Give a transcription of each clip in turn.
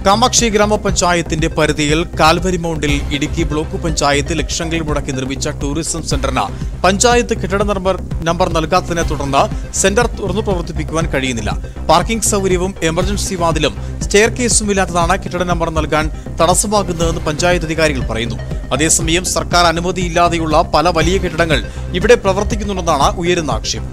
കാമാക്ഷി ഗ്രാമപഞ്ചായത്തിന്റെ പരിധിയിൽ കാൽവരി മൗണ്ടിൽ ഇടുക്കി ബ്ലോക്ക് പഞ്ചായത്ത് ലക്ഷങ്ങൾ മുടക്കി നിർമ്മിച്ച ടൂറിസം സെന്ററിന് പഞ്ചായത്ത് കെട്ടിട നമ്പർ നമ്പർ നൽകാത്തതിനെ തുടർന്ന് സെന്റർ തുറന്നു പ്രവർത്തിപ്പിക്കുവാൻ കഴിയുന്നില്ല പാർക്കിംഗ് സൗകര്യവും എമർജൻസി വാതിലും സ്റ്റെയർ കേസും ഇല്ലാത്തതാണ് കെട്ടിട നമ്പർ നൽകാൻ തടസ്സമാകുന്നതെന്ന് പഞ്ചായത്ത് അധികാരികൾ പറയുന്നു അതേസമയം സർക്കാർ അനുമതിയില്ലാതെയുള്ള പല വലിയ കെട്ടിടങ്ങൾ ഇവിടെ പ്രവർത്തിക്കുന്നുണ്ടെന്നാണ് ഉയരുന്ന ആക്ഷേപം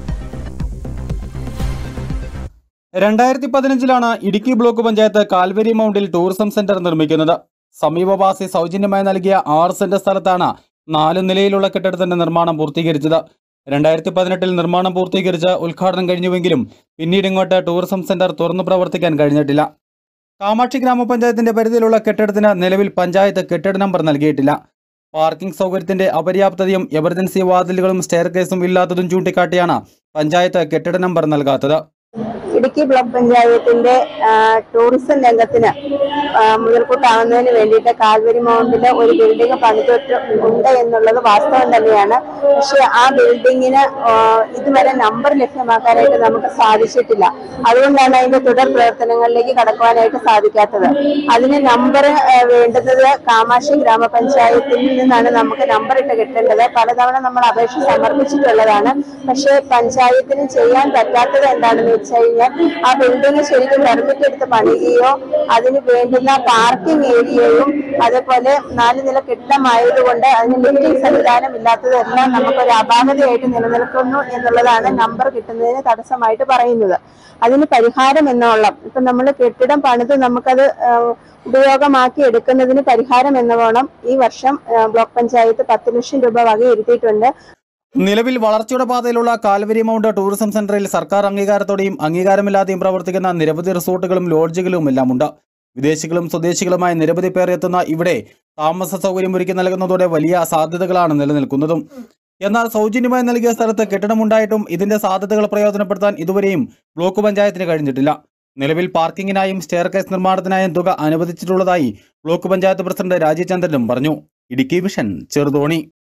രണ്ടായിരത്തി പതിനഞ്ചിലാണ് ഇടുക്കി ബ്ലോക്ക് പഞ്ചായത്ത് കാൽവരി മൗണ്ടിൽ ടൂറിസം സെന്റർ നിർമ്മിക്കുന്നത് സമീപവാസി സൗജന്യമായി നൽകിയ ആറ് സെന്റ് സ്ഥലത്താണ് നാല് നിലയിലുള്ള കെട്ടിടത്തിന്റെ നിർമ്മാണം പൂർത്തീകരിച്ചത് രണ്ടായിരത്തി പതിനെട്ടിൽ നിർമ്മാണം പൂർത്തീകരിച്ച് ഉദ്ഘാടനം കഴിഞ്ഞുവെങ്കിലും പിന്നീട് ഇങ്ങോട്ട് ടൂറിസം സെന്റർ തുറന്നു പ്രവർത്തിക്കാൻ കഴിഞ്ഞിട്ടില്ല കാമാക്ഷി ഗ്രാമപഞ്ചായത്തിന്റെ പരിധിയിലുള്ള കെട്ടിടത്തിന് നിലവിൽ പഞ്ചായത്ത് കെട്ടിട നമ്പർ നൽകിയിട്ടില്ല പാർക്കിംഗ് സൗകര്യത്തിന്റെ അപര്യാപ്തതയും എമർജൻസി വാതിലുകളും സ്റ്റെയർ കേസും ഇല്ലാത്തതും ചൂണ്ടിക്കാട്ടിയാണ് പഞ്ചായത്ത് കെട്ടിട നമ്പർ നൽകാത്തത് ഇടുക്കി ബ്ലോക്ക് പഞ്ചായത്തിന്റെ ആ, ടൂറിസം രംഗത്തിന് ആ, മുതൽക്കൂട്ടാവുന്നതിന് വേണ്ടിയിട്ട് കാൽവരി മൗണ്ടില് ഒരു ബിൽഡിംഗ് പണിതൊട്ട് ഉണ്ട് എന്നുള്ളത് വാസ്തവം തന്നെയാണ് പക്ഷെ ആ ബിൽഡിങ്ങിന് ആ, ഇതുവരെ നമ്പർ ലഭ്യമാക്കാനായിട്ട് നമുക്ക് സാധിച്ചിട്ടില്ല അതുകൊണ്ടാണ് അതിന്റെ തുടർ പ്രവർത്തനങ്ങളിലേക്ക് കടക്കുവാനായിട്ട് സാധിക്കാത്തത് അതിന് നമ്പർ വേണ്ടുന്നത് കാമാക്ഷി ഗ്രാമപഞ്ചായത്തിൽ നിന്നാണ് നമുക്ക് നമ്പർ ഇട്ട് കിട്ടേണ്ടത് പലതവണ നമ്മൾ അപേക്ഷ സമർപ്പിച്ചിട്ടുള്ളതാണ് പക്ഷേ പഞ്ചായത്തിന് ചെയ്യാൻ പറ്റാത്തത് എന്താണെന്ന് വെച്ച് കഴിഞ്ഞാൽ ആ ബിൽഡിംഗ് ശരിക്കും പെർമിറ്റ് എടുത്ത് പണിയുകയോ അതിന് വേണ്ടുന്ന പാർക്കിംഗ് ഏരിയയും അതേപോലെ നാല് നില കെട്ടിടമായതുകൊണ്ട് അതിന് ലിഫ്റ്റിംഗ് സംവിധാനം ഇല്ലാത്തതെല്ലാം നമുക്കൊരു അപാകതയായിട്ട് നിലനിൽക്കുന്നു എന്നുള്ളതാണ് നമ്പർ കിട്ടുന്നതിന് തടസ്സമായിട്ട് പറയുന്നത് അതിന് പരിഹാരം എന്നോളം ഇപ്പൊ നമ്മൾ കെട്ടിടം പണിത് നമുക്കത് ആ, ഉപയോഗമാക്കി എടുക്കുന്നതിന് പരിഹാരം എന്നോണം ഈ വർഷം ആ, ബ്ലോക്ക് പഞ്ചായത്ത് പത്ത് ലക്ഷം രൂപ വകയിരുത്തിയിട്ടുണ്ട് നിലവിൽ വളർച്ചയുടെ പാതയിലുള്ള കാൽവരി മൗണ്ട് ടൂറിസം സെന്ററിൽ സർക്കാർ അംഗീകാരത്തോടെയും അംഗീകാരമില്ലാതെയും പ്രവർത്തിക്കുന്ന നിരവധി റിസോർട്ടുകളും ലോഡ്ജുകളും എല്ലാമുണ്ട് വിദേശികളും സ്വദേശികളുമായ നിരവധി പേർ എത്തുന്ന ഇവിടെ താമസ സൗകര്യം ഒരുക്കി നൽകുന്നതോടെ വലിയ സാധ്യതകളാണ് നിലനിൽക്കുന്നതും എന്നാൽ സൗജന്യമായി നൽകിയ സ്ഥലത്ത് കെട്ടിടമുണ്ടായിട്ടും ഇതിന്റെ സാധ്യതകൾ പ്രയോജനപ്പെടുത്താൻ ഇതുവരെയും ബ്ലോക്ക് പഞ്ചായത്തിന് കഴിഞ്ഞിട്ടില്ല നിലവിൽ പാർക്കിങ്ങിനായും സ്റ്റെയർ കേസ് നിർമ്മാണത്തിനായും തുക അനുവദിച്ചിട്ടുള്ളതായി ബ്ലോക്ക് പഞ്ചായത്ത് പ്രസിഡന്റ് രാജീവ് ചന്ദ്രനും പറഞ്ഞു ഇടുക്കി മിഷൻ ചെറുതോണി